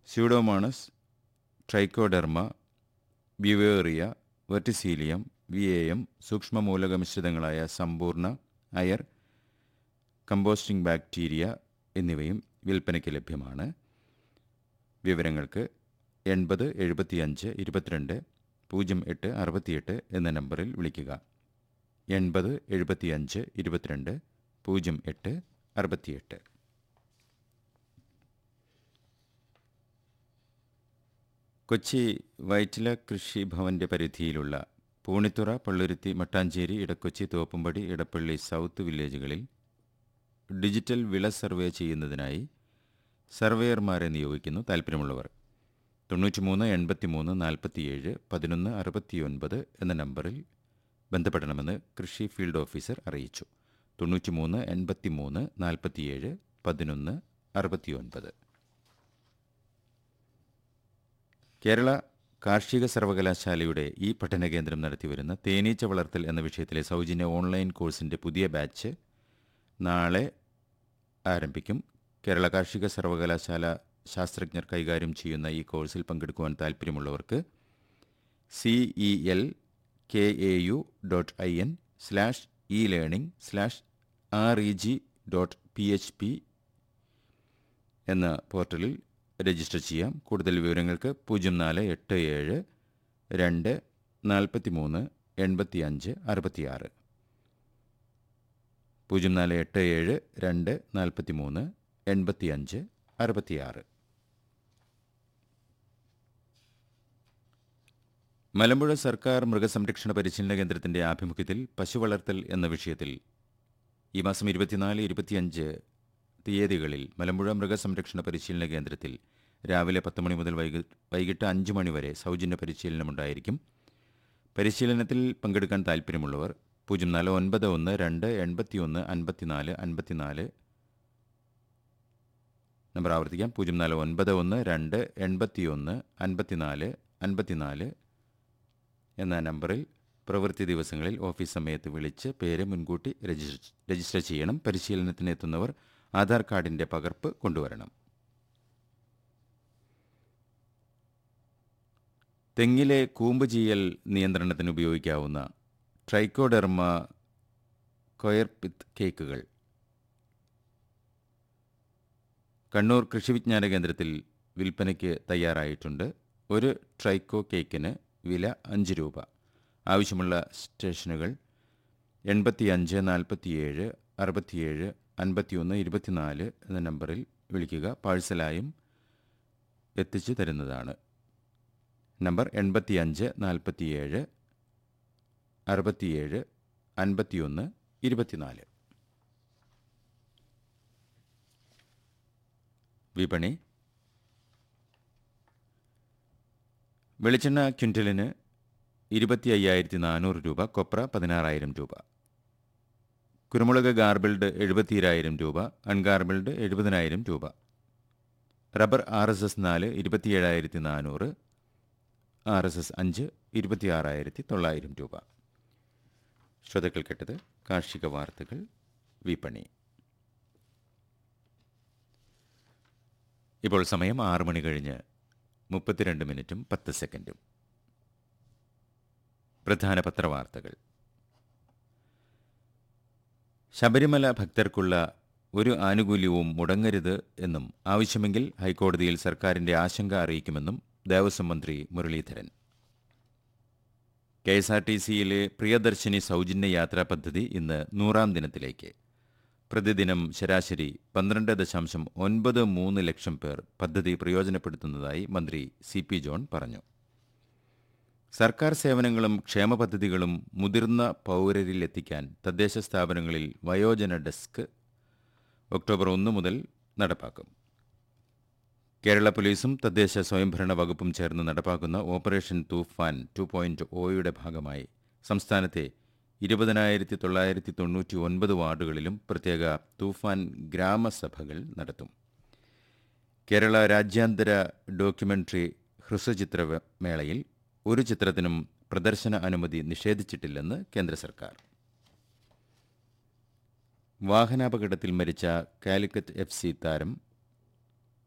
Pseudomonas trichoderma beauveria verticillium V A M സൂക്ഷ്മമൂലക മിശ്രിതങ്ങളായ സമ്പൂർണ്ണ അയർ കമ്പോസ്റ്റിംഗ് ബാക്ടീരിയ എന്നിവയും വിൽപ്പനയ്ക്ക് ലഭ്യമാണ് വിവരങ്ങൾക്ക് എൺപത് എഴുപത്തിയഞ്ച് ഇരുപത്തിരണ്ട് പൂജ്യം എട്ട് അറുപത്തിയെട്ട് എന്ന നമ്പറിൽ വിളിക്കുക എൺപത് എഴുപത്തിയഞ്ച് ഇരുപത്തിരണ്ട് പൂജ്യം എട്ട് അറുപത്തിയെട്ട് കൊച്ചി വൈറ്റില കൃഷി ഭവന്റെ പരിധിയിലുള്ള പൂണിത്തുറ പള്ളുരുത്തി മട്ടാഞ്ചേരി ഇടക്കൊച്ചി തോപ്പുംപടി ഇടപ്പള്ളി സൗത്ത് വില്ലേജുകളിൽ ഡിജിറ്റൽ വിള സർവേ ചെയ്യുന്നതിനായി സർവേയർമാരെ നിയോഗിക്കുന്നു താൽപ്പര്യമുള്ളവർ തൊണ്ണൂറ്റിമൂന്ന് എൺപത്തിമൂന്ന് നാൽപ്പത്തിയേഴ് പതിനൊന്ന് അറുപത്തിയൊൻപത് എന്ന നമ്പറിൽ ബന്ധപ്പെടണമെന്ന് കൃഷി ഫീൽഡ് ഓഫീസർ അറിയിച്ചു തൊണ്ണൂറ്റിമൂന്ന് എൺപത്തിമൂന്ന് നാൽപ്പത്തിയേഴ് പതിനൊന്ന് അറുപത്തിയൊൻപത് കേരള കാർഷിക സർവകലാശാലയുടെ ഈ പഠനകേന്ദ്രം നടത്തിവരുന്ന തേനീച്ച വളർത്തൽ എന്ന വിഷയത്തിലെ സൗജന്യ ഓൺലൈൻ കോഴ്സിൻ്റെ പുതിയ ബാച്ച് നാളെ ആരംഭിക്കും കേരള കാർഷിക സർവകലാശാല ശാസ്ത്രജ്ഞർ കൈകാര്യം ചെയ്യുന്ന ഈ കോഴ്സിൽ പങ്കെടുക്കുവാൻ താൽപ്പര്യമുള്ളവർക്ക് C E L K A U dot I N slash E learning slash R E G dot P H P എന്ന പോർട്ടലിൽ രജിസ്റ്റർ ചെയ്യാം കൂടുതൽ വിവരങ്ങൾക്ക് പൂജ്യം നാല് എട്ട് ഏഴ് രണ്ട് നാൽപ്പത്തി മൂന്ന് എൺപത്തി അഞ്ച് അറുപത്തിയാറ് പൂജ്യം നാല് എട്ട് ഏഴ് രണ്ട് നാൽപ്പത്തി മൂന്ന് എൺപത്തി അഞ്ച് അറുപത്തിയാറ് മലമ്പുഴ സർക്കാർ മൃഗസംരക്ഷണ പരിശീലന കേന്ദ്രത്തിന്റെ ആഭിമുഖ്യത്തിൽ പശു വളർത്തൽ എന്ന വിഷയത്തിൽ ഈ മാസം ഇരുപത്തിനാല് ഇരുപത്തിയഞ്ച് തീയതികളിൽ മലമ്പുഴ മൃഗസംരക്ഷണ പരിശീലന കേന്ദ്രത്തിൽ രാവിലെ പത്ത് മണി മുതൽ വൈകി വൈകിട്ട് അഞ്ച് മണി വരെ സൗജന്യ പരിശീലനമുണ്ടായിരിക്കും പരിശീലനത്തിൽ പങ്കെടുക്കാൻ താൽപ്പര്യമുള്ളവർ പൂജ്യം നാല് ഒൻപത് ഒന്ന് രണ്ട് എൺപത്തിയൊന്ന് അൻപത്തിനാല് അൻപത്തിനാല് നമ്പർ ആവർത്തിക്കാം പൂജ്യം നാല് ഒൻപത് ഒന്ന് രണ്ട് എൺപത്തിയൊന്ന് അൻപത്തിനാല് അൻപത്തിനാല് എന്ന നമ്പറിൽ പ്രവൃത്തി ദിവസങ്ങളിൽ ഓഫീസ് സമയത്ത് വിളിച്ച് പേര് മുൻകൂട്ടി രജിസ്റ്റർ രജിസ്റ്റർ ചെയ്യണം പരിശീലനത്തിന് എത്തുന്നവർ ആധാർ കാർഡിൻ്റെ പകർപ്പ് കൊണ്ടുവരണം തെങ്ങിലെ കൂമ്പ് ചീയൽ നിയന്ത്രണത്തിന് ഉപയോഗിക്കാവുന്ന ട്രൈക്കോഡെർമ കൊയർപിത്ത് കേക്കുകൾ കണ്ണൂർ കൃഷി വിജ്ഞാന കേന്ദ്രത്തിൽ വിൽപ്പനയ്ക്ക് തയ്യാറായിട്ടുണ്ട് ഒരു ട്രൈക്കോ കേക്കിന് വില അഞ്ച് രൂപ ആവശ്യമുള്ള സ്റ്റേഷനുകൾ എൺപത്തിയഞ്ച് നാൽപ്പത്തിയേഴ് അറുപത്തിയേഴ് അൻപത്തിയൊന്ന് ഇരുപത്തിനാല് എന്ന നമ്പറിൽ വിളിക്കുക പാഴ്സലായും എത്തിച്ചു തരുന്നതാണ് നമ്പർ എൺപത്തിയഞ്ച് നാൽപ്പത്തിയേഴ് അറുപത്തിയേഴ് അൻപത്തിയൊന്ന് ഇരുപത്തിനാല് വിപണി വെളിച്ചെണ്ണ ക്വിൻ്റലിന് ഇരുപത്തി അയ്യായിരത്തി നാനൂറ് രൂപ കൊപ്ര പതിനാറായിരം രൂപ കുരുമുളക് ഗാർബിൾഡ് എഴുപത്തിരായിരം രൂപ അൺഗാർബിൾഡ് എഴുപതിനായിരം രൂപ റബ്ബർ ആർ എസ് എസ് നാല് ഇരുപത്തിയേഴായിരത്തി നാനൂറ് ആർ എസ് എസ് അഞ്ച് ഇരുപത്തിയാറായിരത്തി തൊള്ളായിരം രൂപ ശ്രോതാക്കൾ കേട്ടത് കാർഷിക വാർത്തകൾ വിപണി ഇപ്പോൾ സമയം ആറ് മണി കഴിഞ്ഞ് മുപ്പത്തിരണ്ട് മിനിറ്റും പത്ത് സെക്കൻഡും പ്രധാന പത്രവാർത്തകൾ ശബരിമല ഭക്തർക്കുള്ള ഒരു ആനുകൂല്യവും മുടങ്ങരുത് എന്നും ആവശ്യമെങ്കിൽ ഹൈക്കോടതിയിൽ സർക്കാരിന്റെ ആശങ്ക അറിയിക്കുമെന്നും ദേവസ്വം മന്ത്രി Muraleedharan K S R T സിയിലെ പ്രിയദർശിനി സൗജന്യ യാത്രാ പദ്ധതി ഇന്ന് നൂറാം ദിനത്തിലേക്ക് പ്രതിദിനം ശരാശരി പന്ത്രണ്ട് ദശാംശം ഒൻപത് മൂന്ന് ലക്ഷം പേർ പദ്ധതി പ്രയോജനപ്പെടുത്തുന്നതായി മന്ത്രി സി പി ജോൺ പറഞ്ഞു സർക്കാർ സേവനങ്ങളും ക്ഷേമ പദ്ധതികളും മുതിർന്ന പൗരരിലെത്തിക്കാൻ തദ്ദേശ സ്ഥാപനങ്ങളിൽ വയോജന ഡെസ്ക് ഒക്ടോബർ ഒന്ന് മുതൽ നടപ്പാക്കും കേരള പോലീസും തദ്ദേശ സ്വയംഭരണ വകുപ്പും ചേർന്ന് നടപ്പാക്കുന്ന ഓപ്പറേഷൻ തൂഫാൻ ടു പോയിന്റ് ഒയുടെ ഭാഗമായി സംസ്ഥാനത്തെ ഇരുപതിനായിരത്തി തൊള്ളായിരത്തി തൊണ്ണൂറ്റി ഒൻപത് വാർഡുകളിലും പ്രത്യേക തൂഫാൻ ഗ്രാമസഭകൾ നടത്തും കേരള രാജ്യാന്തര ഡോക്യുമെന്ററി ഹ്രസ്വചിത്ര മേളയിൽ ഒരു ചിത്രത്തിനും പ്രദർശന അനുമതി നിഷേധിച്ചിട്ടില്ലെന്ന് കേന്ദ്ര സർക്കാർ വാഹനാപകടത്തിൽ മരിച്ച കാലിക്കറ്റ് എഫ് സി താരം